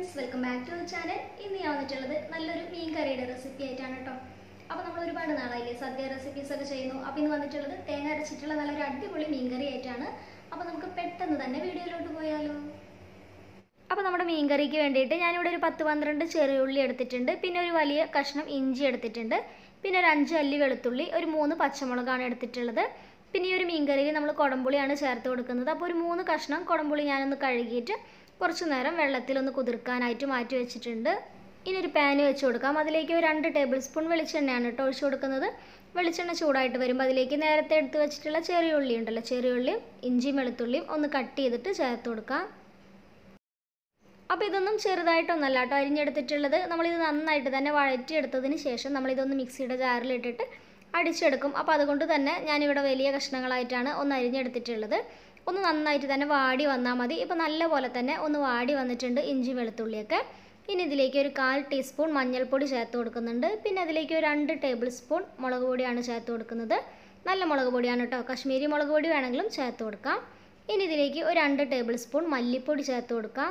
friends welcome back to channel ഇന്ന് ഞാൻ വന്നിട്ടുള്ളത് നല്ലൊരു മീൻ കറിയുടെ റെസിപ്പി ആയിട്ടാണ് കേട്ടോ അപ്പോൾ നമ്മൾ ഒരുപാട് നാളായില്ലേ സദ്യ റെസിപ്പീസ് ഒക്കെ ചെയ്യുന്നു അപ്പോൾ ഇന്ന് വന്നിട്ടുള്ളത് തേങ്ങ അരച്ചിട്ടുള്ള നല്ലൊരു അടിപൊളി മീൻ കറി ആയിട്ടാണ് അപ്പോൾ നമുക്ക് പെട്ടെന്ന് തന്നെ വീഡിയോയിലോട്ട് പോയാലോ അപ്പോൾ നമ്മുടെ മീൻ കറിക്ക് വേണ്ടിയിട്ട് ഞാനിവിടെ ഒരു പത്ത് പന്ത്രണ്ട് ചെറിയുള്ളി എടുത്തിട്ടുണ്ട് പിന്നെ ഒരു വലിയ കഷ്ണം ഇഞ്ചി എടുത്തിട്ടുണ്ട് പിന്നെ ഒരു അഞ്ച് അല്ലി വെളുത്തുള്ളി ഒരു മൂന്ന് പച്ചമുളകാണ് എടുത്തിട്ടുള്ളത് പിന്നെ ഈ ഒരു മീൻ കറിയിൽ നമ്മൾ കുടംപുളിയാണ് ചേർത്ത് കൊടുക്കുന്നത് അപ്പോൾ ഒരു മൂന്ന് കഷ്ണം കുടംപുളി ഞാനൊന്ന് കഴുകിയിട്ട് കുറച്ച് നേരം വെള്ളത്തിലൊന്ന് കുതിർക്കാനായിട്ട് മാറ്റി വെച്ചിട്ടുണ്ട് ഇനി ഒരു പാന് വെച്ച് കൊടുക്കാം അതിലേക്ക് ഒരു രണ്ട് ടേബിൾ സ്പൂൺ വെളിച്ചെണ്ണയാണ് കേട്ടോ ഒഴിച്ച് കൊടുക്കുന്നത് വെളിച്ചെണ്ണ ചൂടായിട്ട് വരുമ്പോൾ അതിലേക്ക് നേരത്തെ എടുത്ത് വെച്ചിട്ടുള്ള ചെറിയ ഉള്ളി ഉണ്ടല്ലോ ചെറിയ ഉള്ളിയും ഇഞ്ചിയും വെളുത്തുള്ളിയും ഒന്ന് കട്ട് ചെയ്തിട്ട് ചേർത്ത് കൊടുക്കാം അപ്പോൾ ഇതൊന്നും ചെറുതായിട്ടൊന്നല്ല കേട്ടോ അരിഞ്ഞെടുത്തിട്ടുള്ളത് നമ്മളിത് നന്നായിട്ട് തന്നെ വഴറ്റിയെടുത്തതിന് ശേഷം നമ്മളിതൊന്ന് മിക്സിയുടെ ജാറിലിട്ടിട്ട് അടിച്ചെടുക്കും അപ്പോൾ അതുകൊണ്ട് തന്നെ ഞാനിവിടെ വലിയ കഷ്ണങ്ങളായിട്ടാണ് ഒന്ന് അരിഞ്ഞെടുത്തിട്ടുള്ളത് ഒന്ന് നന്നായിട്ട് തന്നെ വാടി വന്നാൽ മതി ഇപ്പോൾ നല്ല പോലെ തന്നെ ഒന്ന് വാടി വന്നിട്ടുണ്ട് ഇഞ്ചി വെളുത്തുള്ളിയൊക്കെ ഇനി ഇതിലേക്ക് ഒരു കാൽ ടീസ്പൂൺ മഞ്ഞൾപ്പൊടി ചേർത്ത് കൊടുക്കുന്നുണ്ട് പിന്നെ അതിലേക്ക് ഒരു രണ്ട് ടേബിൾ സ്പൂൺ മുളക് പൊടിയാണ് ചേർത്ത് കൊടുക്കുന്നത് നല്ല മുളക് പൊടിയാണ് കേട്ടോ കശ്മീരി മുളക് പൊടി വേണമെങ്കിലും ചേർത്ത് കൊടുക്കാം ഇനി ഇതിലേക്ക് ഒരു രണ്ട് ടേബിൾ സ്പൂൺ മല്ലിപ്പൊടി ചേർത്ത് കൊടുക്കാം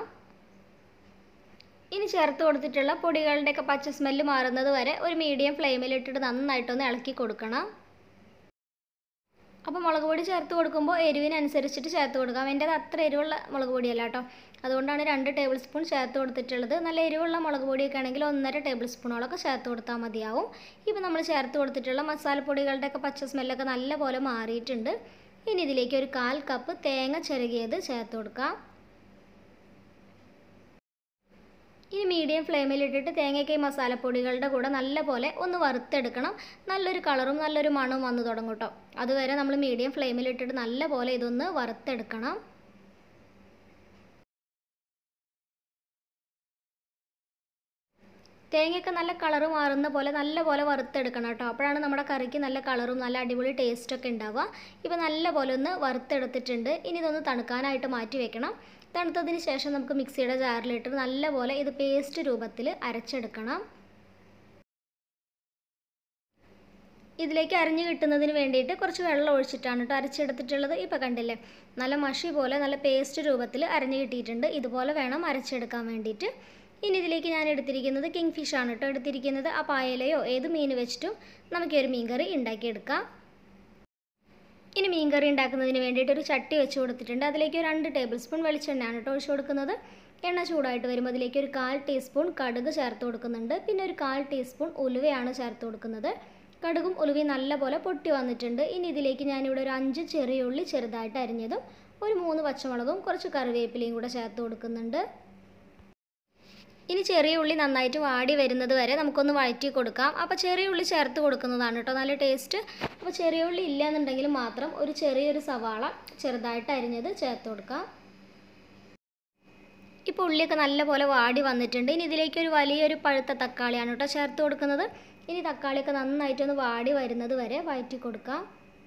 ഇനി ചേർത്ത് കൊടുത്തിട്ടുള്ള പൊടികളുടെയൊക്കെ പച്ച സ്മെല്ല് മാറുന്നത് വരെ ഒരു മീഡിയം ഫ്ലെയിമിലിട്ടിട്ട് നന്നായിട്ടൊന്ന് ഇളക്കി കൊടുക്കണം അപ്പോൾ മുളക് പൊടി ചേർത്ത് കൊടുക്കുമ്പോൾ എരിവിനനുസരിച്ചിട്ട് ചേർത്ത് കൊടുക്കാം എൻ്റേത് അത്ര എരിവുള്ള മുളക് പൊടിയല്ല കേട്ടോ അതുകൊണ്ടാണ് രണ്ട് ടേബിൾ സ്പൂൺ ചേർത്ത് കൊടുത്തിട്ടുള്ളത് നല്ല എരിവുള്ള മുളക് പൊടിയൊക്കെ ആണെങ്കിൽ ഒന്നര ടേബിൾ സ്പൂണോളൊക്കെ ചേർത്ത് കൊടുത്താൽ മതിയാവും ഇപ്പോൾ നമ്മൾ ചേർത്ത് കൊടുത്തിട്ടുള്ള മസാലപ്പൊടികളുടെയൊക്കെ പച്ച സ്മെല്ലൊക്കെ നല്ലപോലെ മാറിയിട്ടുണ്ട് ഇനി ഇതിലേക്ക് ഒരു കാൽ കപ്പ് തേങ്ങ ചിരകിയത് ചേർത്ത് കൊടുക്കാം ഇനി മീഡിയം ഫ്ലെയിമിലിട്ടിട്ട് തേങ്ങയ്ക്ക് മസാലപ്പൊടികളുടെ കൂടെ നല്ലപോലെ ഒന്ന് വറുത്തെടുക്കണം നല്ലൊരു കളറും നല്ലൊരു മണവും വന്നു തുടങ്ങും കേട്ടോ അതുവരെ നമ്മൾ മീഡിയം ഫ്ലെയിമിലിട്ടിട്ട് നല്ലപോലെ ഇതൊന്ന് വറുത്തെടുക്കണം തേങ്ങയൊക്കെ നല്ല കളറ് മാറുന്ന പോലെ നല്ല പോലെ വറുത്തെടുക്കണം കേട്ടോ അപ്പോഴാണ് നമ്മുടെ കറിക്ക് നല്ല കളറും നല്ല അടിപൊളി ടേസ്റ്റൊക്കെ ഉണ്ടാവുക ഇപ്പോൾ നല്ല പോലെ ഒന്ന് വറുത്തെടുത്തിട്ടുണ്ട് ഇനി ഇതൊന്ന് തണുക്കാനായിട്ട് മാറ്റി വെക്കണം തണുത്തതിന് ശേഷം നമുക്ക് മിക്സിയുടെ ജാറിലിട്ട് നല്ലപോലെ ഇത് പേസ്റ്റ് രൂപത്തിൽ അരച്ചെടുക്കണം ഇതിലേക്ക് അരിഞ്ഞു കിട്ടുന്നതിന് വേണ്ടിയിട്ട് കുറച്ച് വെള്ളം ഒഴിച്ചിട്ടാണ് കേട്ടോ അരച്ചെടുത്തിട്ടുള്ളത് ഇപ്പോൾ കണ്ടില്ലേ നല്ല മഷി പോലെ നല്ല പേസ്റ്റ് രൂപത്തിൽ അരഞ്ഞു കിട്ടിയിട്ടുണ്ട് ഇതുപോലെ വേണം അരച്ചെടുക്കാൻ വേണ്ടിയിട്ട് ഇനി ഇതിലേക്ക് ഞാൻ എടുത്തിരിക്കുന്നത് കിങ് ഫിഷ് ആണ് കേട്ടോ എടുത്തിരിക്കുന്നത് ആ പായലയോ ഏത് മീൻ വെച്ചിട്ടും നമുക്ക് ഈ ഒരു മീൻ കറി ഉണ്ടാക്കിയെടുക്കാം ഇനി മീൻ കറി ഉണ്ടാക്കുന്നതിന് വേണ്ടിയിട്ട് ഒരു ചട്ടി വെച്ച് കൊടുത്തിട്ടുണ്ട് അതിലേക്ക് ഒരു രണ്ട് ടേബിൾ സ്പൂൺ വെളിച്ചെണ്ണയാണ് കേട്ടോ ഒഴിച്ച് കൊടുക്കുന്നത് എണ്ണ ചൂടായിട്ട് വരുമ്പോൾ അതിലേക്ക് ഒരു കാൽ ടീസ്പൂൺ കടുക് ചേർത്ത് കൊടുക്കുന്നുണ്ട് പിന്നെ ഒരു കാൽ ടീസ്പൂൺ ഉലുവയാണ് ചേർത്ത് കൊടുക്കുന്നത് കടുകും ഉലുവയും നല്ലപോലെ പൊട്ടി വന്നിട്ടുണ്ട് ഇനി ഇതിലേക്ക് ഞാനിവിടെ ഒരു അഞ്ച് ചെറിയ ഉള്ളി ചെറുതായിട്ട് അരിഞ്ഞതും ഒരു മൂന്ന് പച്ചമുളകും കുറച്ച് കറിവേപ്പിലയും കൂടെ ചേർത്ത് കൊടുക്കുന്നുണ്ട് ഇനി ചെറിയ ഉള്ളി നന്നായിട്ട് വാടി വരുന്നത് വരെ നമുക്കൊന്ന് വഴറ്റി കൊടുക്കാം അപ്പോൾ ചെറിയ ഉള്ളി ചേർത്ത് കൊടുക്കുന്നതാണ് കേട്ടോ നല്ല ടേസ്റ്റ് അപ്പോൾ ചെറിയ ഉള്ളി ഇല്ല എന്നുണ്ടെങ്കിൽ മാത്രം ഒരു ചെറിയൊരു സവാള ചെറുതായിട്ട് അരിഞ്ഞത് ചേർത്ത് കൊടുക്കാം ഇപ്പോൾ ഉള്ളിയൊക്കെ നല്ലപോലെ വാടി വന്നിട്ടുണ്ട് ഇനി ഇതിലേക്ക് ഒരു വലിയൊരു പഴുത്ത തക്കാളിയാണ് കേട്ടോ ചേർത്ത് കൊടുക്കുന്നത് ഇനി തക്കാളിയൊക്കെ നന്നായിട്ടൊന്ന് വാടി വരുന്നത് വരെ വഴറ്റി കൊടുക്കാം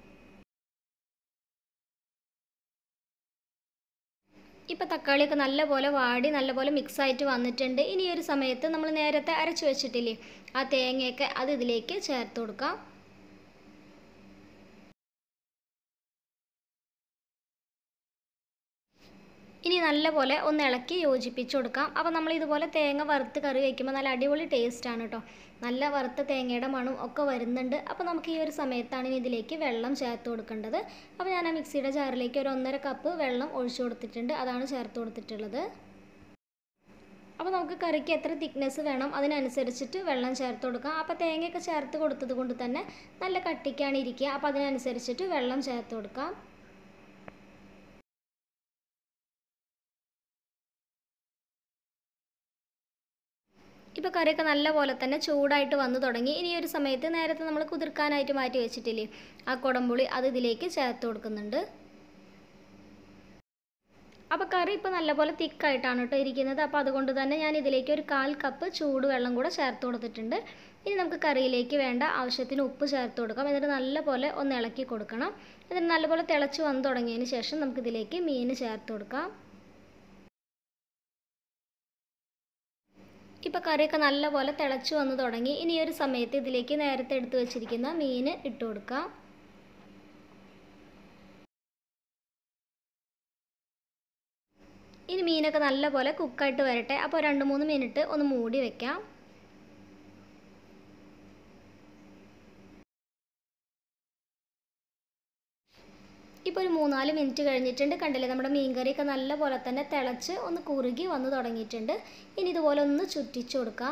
ഇപ്പോൾ തക്കാളിയൊക്കെ നല്ലപോലെ വാടി നല്ലപോലെ മിക്സ് ആയിട്ട് വന്നിട്ടുണ്ട് ഇനി ഒരു സമയത്ത് നമ്മൾ നേരത്തെ അരച്ച് വെച്ചിട്ടില്ലേ ആ തേങ്ങയൊക്കെ അത് ഇതിലേക്ക് ചേർത്ത് കൊടുക്കാം ഇനി നല്ലപോലെ ഒന്ന് ഇളക്കി യോജിപ്പിച്ച് കൊടുക്കാം അപ്പോൾ നമ്മൾ ഇതുപോലെ തേങ്ങ വറുത്ത് കറി വയ്ക്കുമ്പോൾ നല്ല അടിപൊളി ടേസ്റ്റാണ് കേട്ടോ നല്ല വറുത്ത തേങ്ങയുടെ മണം ഒക്കെ വരുന്നുണ്ട് അപ്പോൾ നമുക്ക് ഈ ഒരു സമയത്താണ് ഇനി ഇതിലേക്ക് വെള്ളം ചേർത്ത് കൊടുക്കേണ്ടത് അപ്പോൾ ഞാൻ ആ മിക്സിയുടെ ജാറിലേക്ക് ഒരു ഒന്നര കപ്പ് വെള്ളം ഒഴിച്ചു കൊടുത്തിട്ടുണ്ട് അതാണ് ചേർത്ത് കൊടുത്തിട്ടുള്ളത് അപ്പോൾ നമുക്ക് കറിക്ക് എത്ര തിക്നെസ് വേണം അതിനനുസരിച്ചിട്ട് വെള്ളം ചേർത്ത് കൊടുക്കാം അപ്പോൾ തേങ്ങയൊക്കെ ചേർത്ത് കൊടുത്തത് കൊണ്ട് തന്നെ നല്ല കട്ടിക്കാണ് ഇരിക്കുക അപ്പോൾ അതിനനുസരിച്ചിട്ട് വെള്ളം ചേർത്ത് കൊടുക്കാം ഇപ്പോൾ കറിയൊക്കെ നല്ല പോലെ തന്നെ ചൂടായിട്ട് വന്നു തുടങ്ങി ഇനി ഒരു സമയത്ത് നേരത്തെ നമ്മൾ കുതിർക്കാനായിട്ട് മാറ്റി വെച്ചിട്ടില്ലേ ആ കുടംപുളി അത് ഇതിലേക്ക് ചേർത്ത് കൊടുക്കുന്നുണ്ട് അപ്പോൾ കറി ഇപ്പോൾ നല്ലപോലെ തിക്കായിട്ടാണ് കേട്ടോ ഇരിക്കുന്നത് അപ്പോൾ അതുകൊണ്ട് തന്നെ ഞാൻ ഇതിലേക്ക് ഒരു കാൽ കപ്പ് ചൂടുവെള്ളം കൂടെ ചേർത്ത് കൊടുത്തിട്ടുണ്ട് ഇനി നമുക്ക് കറിയിലേക്ക് വേണ്ട ആവശ്യത്തിന് ഉപ്പ് ചേർത്ത് കൊടുക്കാം എന്നിട്ട് നല്ലപോലെ ഒന്ന് ഇളക്കി കൊടുക്കണം എന്നിട്ട് നല്ലപോലെ തിളച്ച് വന്നു തുടങ്ങിയതിന് ശേഷം നമുക്കിതിലേക്ക് മീൻ ചേർത്ത് കൊടുക്കാം ഇപ്പോൾ കറിയൊക്കെ നല്ലപോലെ തിളച്ച് വന്ന് തുടങ്ങി ഇനി ഒരു സമയത്ത് ഇതിലേക്ക് നേരത്തെ എടുത്ത് വെച്ചിരിക്കുന്ന മീൻ ഇട്ട് കൊടുക്കാം ഇനി മീനൊക്കെ നല്ലപോലെ കുക്കായിട്ട് വരട്ടെ അപ്പോൾ രണ്ട് മൂന്ന് മിനിറ്റ് ഒന്ന് മൂടി വെക്കാം ഇപ്പോൾ ഒരു മൂന്നാല് മിനിറ്റ് കഴിഞ്ഞിട്ടുണ്ട് കണ്ടില്ലേ നമ്മുടെ മീൻകറിയൊക്കെ നല്ല പോലെ തന്നെ തിളച്ച് ഒന്ന് കുറുകി വന്ന് തുടങ്ങിയിട്ടുണ്ട് ഇനി ഇതുപോലെ ഒന്ന് ചുറ്റിച്ചു കൊടുക്കാം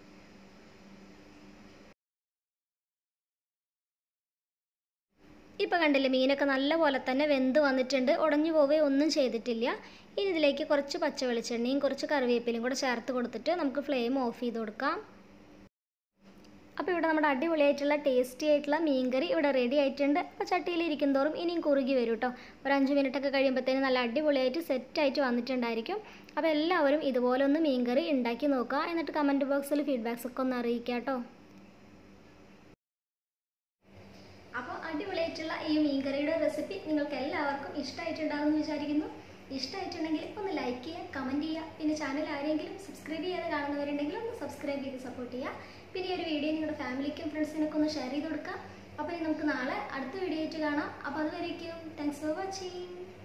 ഇപ്പോൾ കണ്ടില്ലേ മീനൊക്കെ നല്ല പോലെ തന്നെ വെന്ത് വന്നിട്ടുണ്ട് ഉടഞ്ഞു പോവേ ഒന്നും ചെയ്തിട്ടില്ല ഇനി ഇതിലേക്ക് കുറച്ച് പച്ച വെളിച്ചെണ്ണയും കുറച്ച് കറിവേപ്പിലയും കൂടെ ചേർത്ത് കൊടുത്തിട്ട് നമുക്ക് ഫ്ലെയിം ഓഫ് ചെയ്ത് കൊടുക്കാം അപ്പോൾ ഇവിടെ നമ്മുടെ അടിപൊളിയായിട്ടുള്ള ടേസ്റ്റി ആയിട്ടുള്ള മീൻകറി ഇവിടെ റെഡി ആയിട്ടുണ്ട് അപ്പോൾ ചട്ടിയിൽ ഇരിക്കുന്തോറും ഇനിയും കുറുകി വരും കേട്ടോ ഒരു അഞ്ച് മിനിറ്റൊക്കെ കഴിയുമ്പോഴത്തേനും നല്ല അടിപൊളിയായിട്ട് സെറ്റായിട്ട് വന്നിട്ടുണ്ടായിരിക്കും അപ്പോൾ എല്ലാവരും ഇതുപോലെ ഒന്ന് മീൻകറി ഉണ്ടാക്കി നോക്കുക എന്നിട്ട് കമൻറ്റ് ബോക്സിൽ ഫീഡ്ബാക്സ് ഒക്കെ ഒന്ന് അറിയിക്കുക കേട്ടോ അപ്പോൾ അടിപൊളിയായിട്ടുള്ള ഈ മീൻകറിയുടെ റെസിപ്പി നിങ്ങൾക്ക് എല്ലാവർക്കും ഇഷ്ടമായിട്ടുണ്ടാകുമെന്ന് വിചാരിക്കുന്നു ഇഷ്ടമായിട്ടുണ്ടെങ്കിൽ ഒന്ന് ലൈക്ക് ചെയ്യുക കമൻറ്റ് ചെയ്യുക പിന്നെ ചാനൽ ആരെങ്കിലും സബ്സ്ക്രൈബ് ചെയ്യാതെ കാണുന്നവരുണ്ടെങ്കിൽ ഒന്ന് സബ്സ്ക്രൈബ് ചെയ്ത് സപ്പോർട്ട് ചെയ്യുക പിന്നെ ഈ ഒരു വീഡിയോ നിങ്ങളുടെ ഫാമിലിക്കും ഫ്രണ്ട്സിനൊക്കെ ഒന്ന് ഷെയർ ചെയ്ത് കൊടുക്കുക അപ്പോൾ ഇനി നമുക്ക് നാളെ അടുത്ത വീഡിയോ ആയിട്ട് കാണാം അപ്പോൾ അതുവരേക്കും താങ്ക്സ് ഫോർ വാച്ചിങ്